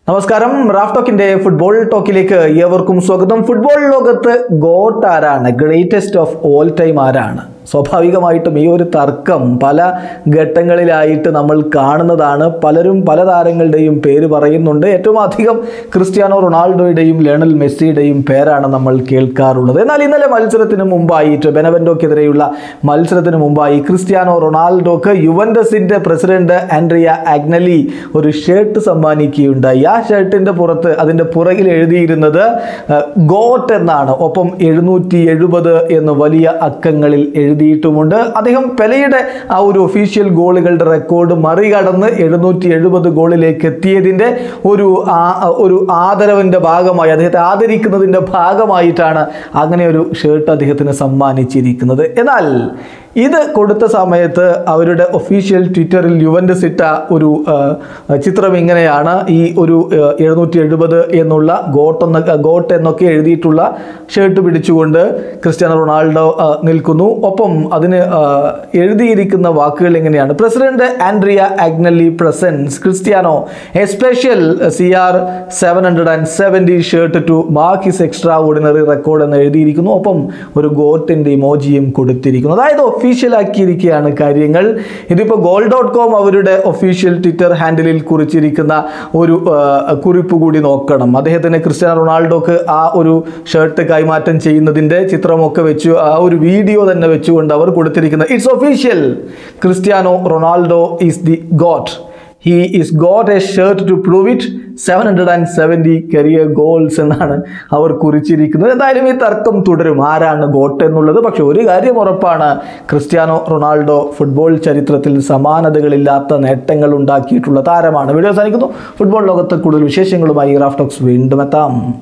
നമസ്കാരം Raf ടോക്കിന്റെ football ടോക്കിലേക്ക് ഏവർക്കും സ്വാഗതം ഫുട്ബോൾ ലോകത്ത് ഗോട്ട് ആരാണ് ഗ്രേറ്റസ്റ്റ് ഓഫ് ഓൾ ടൈം ആരാണ് സ്വാഭാവികമായിട്ടും ഈ ഒരു തർക്കം പല ഘട്ടങ്ങളിലായിട്ട് നമ്മൾ കാണുന്നതാണ് പലരും പല താരങ്ങളുടെയും പേര് പറയുന്നുണ്ട് ഏറ്റവും അധികം ക്രിസ്ത്യാനോ റൊണാൾഡോയുടെയും ലയണൽ മെസ്സിയുടെയും പേരാണ് നമ്മൾ കേൾക്കാറുള്ളത് എന്നാൽ ഇന്നലെ മത്സരത്തിന് മുമ്പായിട്ട് ബെനവെൻഡോക്കെതിരെയുള്ള മത്സരത്തിന് മുമ്പായി ക്രിസ്ത്യാനോ റൊണാൾഡോക്ക് യുവൻഡസിന്റെ പ്രസിഡന്റ് ആൻഡ്രിയ ആഗ്നലി ഒരു ഷർട്ട് സമ്മാനിക്കുകയുണ്ടായി ആ ഷർട്ടിന്റെ പുറത്ത് അതിന്റെ പുറകിൽ എഴുതിയിരുന്നത് ഗോട്ട് എന്നാണ് ഒപ്പം എഴുന്നൂറ്റി എഴുപത് എന്ന് വലിയ അക്കങ്ങളിൽ എഴുതിയിട്ടുമുണ്ട് അദ്ദേഹം പെലയുടെ ആ ഒരു ഒഫീഷ്യൽ ഗോളുകളുടെ റെക്കോർഡ് മറികടന്ന് എഴുന്നൂറ്റി എഴുപത് ഗോളിലേക്ക് എത്തിയതിൻ്റെ ഒരു ആ- ഒരു ആദരവിൻ്റെ ഭാഗമായി അദ്ദേഹത്തെ ആദരിക്കുന്നതിൻ്റെ ഭാഗമായിട്ടാണ് അങ്ങനെ ഒരു ഷർട്ട് അദ്ദേഹത്തിന് സമ്മാനിച്ചിരിക്കുന്നത് എന്നാൽ ഇത് കൊടുത്ത സമയത്ത് അവരുടെ ഒഫീഷ്യൽ ട്വിറ്ററിൽ യുവൻഡസ് ഇട്ട ഒരു ആ, ചിത്രം ഇങ്ങനെയാണ് ഈ ഒരു എഴുന്നൂറ്റി എഴുപത് എന്നുള്ള ഗോട്ട് എന്ന ഗോട്ട് എന്നൊക്കെ എഴുതിയിട്ടുള്ള ഷർട്ട് പിടിച്ചുകൊണ്ട് ക്രിസ്ത്യാനോ റൊണാൾഡോ ആ, നിൽക്കുന്നു ഒപ്പം അതിന് ആ, എഴുതിയിരിക്കുന്ന വാക്കുകൾ എങ്ങനെയാണ് president Andrea Agnelli presents Cristiano a special C R seven hundred and seventy shirt to mark his extraordinary record എന്ന് എഴുതിയിരിക്കുന്നു ഒപ്പം ഒരു ഗോട്ടിൻ്റെ ഇമോജിയും കൊടുത്തിരിക്കുന്നു അതായത് ഒഫീഷ്യൽ ആക്കിയിരിക്കുകയാണ് കാര്യങ്ങൾ ഇതിപ്പോൾ ഗോൾ ഡോട്ട് കോം അവരുടെ ഒഫീഷ്യൽ ട്വിറ്റർ ഹാൻഡിലിൽ കുറിച്ചിരിക്കുന്ന ഒരു ആ, കുറിപ്പ് കൂടി നോക്കണം അദ്ദേഹത്തിന് ക്രിസ്ത്യാനോ റൊണാൾഡോക്ക് ആ ഒരു ഷർട്ട് കൈമാറ്റം ചെയ്യുന്നതിൻ്റെ ചിത്രമൊക്കെ വെച്ചു ആ ഒരു വീഡിയോ തന്നെ വെച്ചുകൊണ്ട് അവർ കൊടുത്തിരിക്കുന്നത് it's official Cristiano Ronaldo is the GOAT he is got a shirt to prove it seven hundred and seventy career goals എന്നാണ് അവർ കുറിച്ചിരിക്കുന്നത് എന്തായാലും ഈ തർക്കം തുടരും ആരാണ് ഗോട്ട് എന്നുള്ളത് പക്ഷെ ഒരു കാര്യം ഉറപ്പാണ് ക്രിസ്ത്യാനോ റൊണാൾഡോ ഫുട്ബോൾ ചരിത്രത്തിൽ സമാനതകളില്ലാത്ത നേട്ടങ്ങൾ ഉണ്ടാക്കിയിട്ടുള്ള താരമാണ് വീഡിയോ അവസാനിക്കുന്നു ഫുട്ബോൾ ലോകത്ത് കൂടുതൽ വിശേഷങ്ങളുമായി റാഫ്റ്റോക്സ് വീണ്ടും എത്താം